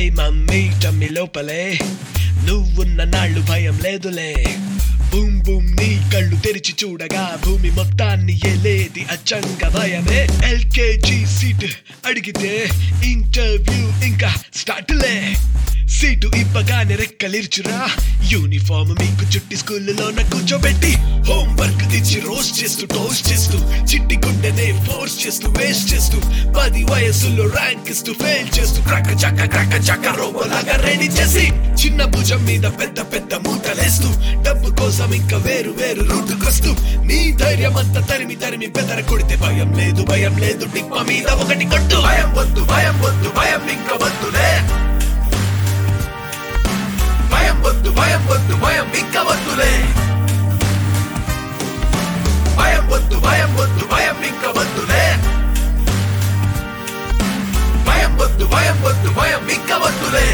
ప్రేమ మీటమి లోపలే నువ్వున్న నాళ్ళు భయం లేదులే బూమ్ బూమ్ నీ కళ్ళు తెరిచి చూడగా భూమి మొత్తాన్ని ఏలేది అచ్చంగా భయమే ఎల్కేజీ సీట్ అడిగితే ఇంటర్వ్యూ ఇంకా స్టార్ట్లే సీటు ఇవ్వగానే రెక్కలిర్చురా యూనిఫామ్ మీకు చుట్టి స్కూల్లో కూర్చోబెట్టి హోంవర్క్ ఇచ్చి రోస్ట్ చేస్తూ టోస్ట్ చేస్తూ చిట్టి గుండెనే ఫోర్స్ చేస్తూ వేస్ట్ చేస్తూ పది వయసులో ర్యాంక్ ఇస్తూ ఫెయిల్ చేస్తూ క్రక చక్క క్రక చక్క రోబోలాగా రెడీ చేసి చిన్న భుజం మీద పెద్ద పెద్ద మూటలేస్తూ డబ్బు కోసం ఇంకా వేరు వేరు రూటుకొస్తూ నీ ధైర్యం అంతా తరిమి తరిమి బెదర కొడితే భయం లేదు భయం లేదు టిప్ప మీద ఒకటి కొట్టు భయం వద్దు భయం వద్దు భయం ఇంకా వద్దులే భయం వద్దు భయం వద్దు భయం ఇంకా వద్దులే భయం వద్దు భయం వద్దు భయం ఇంకా వద్దులే భయం వద్దు భయం వద్దు భయం ఇంకా వద్దులే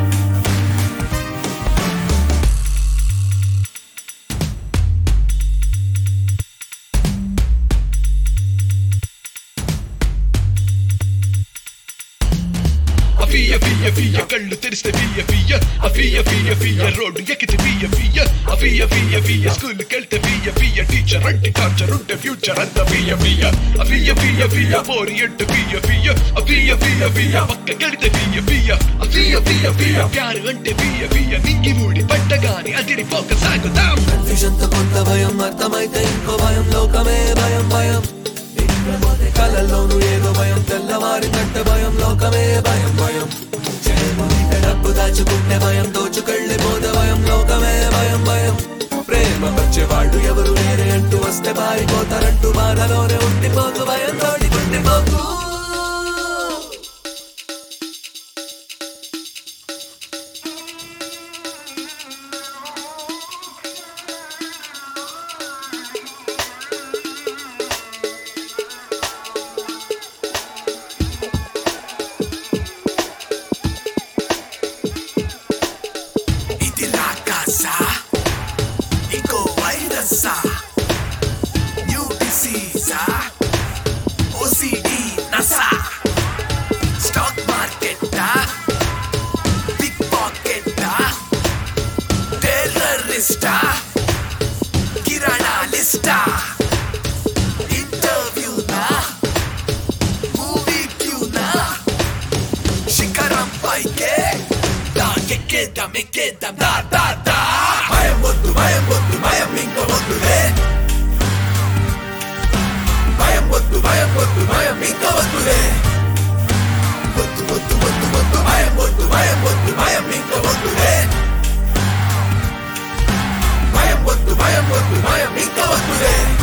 అఫియ ఫియ ఫియ కళ్ళు తెరిస్తే ఫియ ఫియ అఫియ ఫియ ఫియ రోడ్డు ఎక్కితే ఫియ ఫియ అఫియ ఫియ ఫియ స్కూల్ కెళ్తే ఫియ ఫియ టీచర్ అంటే టార్చర్ ఉంటే ఫ్యూచర్ అంతా ఫియ ఫియ అఫియ ఫియ ఫియ పోరి అంటే ఫియ ఫియ అఫియ ఫియ ఫియ పక్క కెడితే ఫియ ఫియ అఫియ ఫియ ఫియ ప్యారు అంటే ఫియ ఫియ నింగి మూడి పట్టగాని అదిరిపోక సాగుతాం కన్ఫ్యూజన్ తో కొంత భయం అర్థమైతే ఇంకో భయం లోకమే భయం భయం నిద్రపోతే కలల్లోనూ ఏదో భయం తెల్లవారినట్టే భయం లోకమే భయం భయం చేరుకుంటే డబ్బు దాచుకుంటే భయం దోచుకెళ్ళిపోతే భయం లోకమే భయం భయం ప్రేమ వచ్చేవాళ్ళు ఎవరు లేరే అంటూ వస్తే పారిపోతారంటూ బాధలోనే ఉండిపోతూ భయం తోటి ఉండిపోతూ ఇది రాకాసా ఇంకో వైరస్సా న్యూ డిసీజా ఓసిడి నసా స్టాక్ మార్కెట్టా బిగ్ పాకెట్టా టెర్రరిస్టా కిరాణా లిస్టా ఇంటర్వ్యూనా మూవీ క్యూనా శిఖరం పైకే దాకెక్కేద్దాం ఎక్కేద్దాం దా దా దా భయం వద్దు భయం వద్దు భయం ఇంకా వద్దులే భయం వద్దు భయం వద్దు భయం ఇంకా వద్దులే వద్దు వద్దు వద్దు వద్దు భయం వద్దు భయం వద్దు భయం ఇంకా వద్దులే భయం వద్దు భయం వద్దు భయం ఇంకా వద్దులే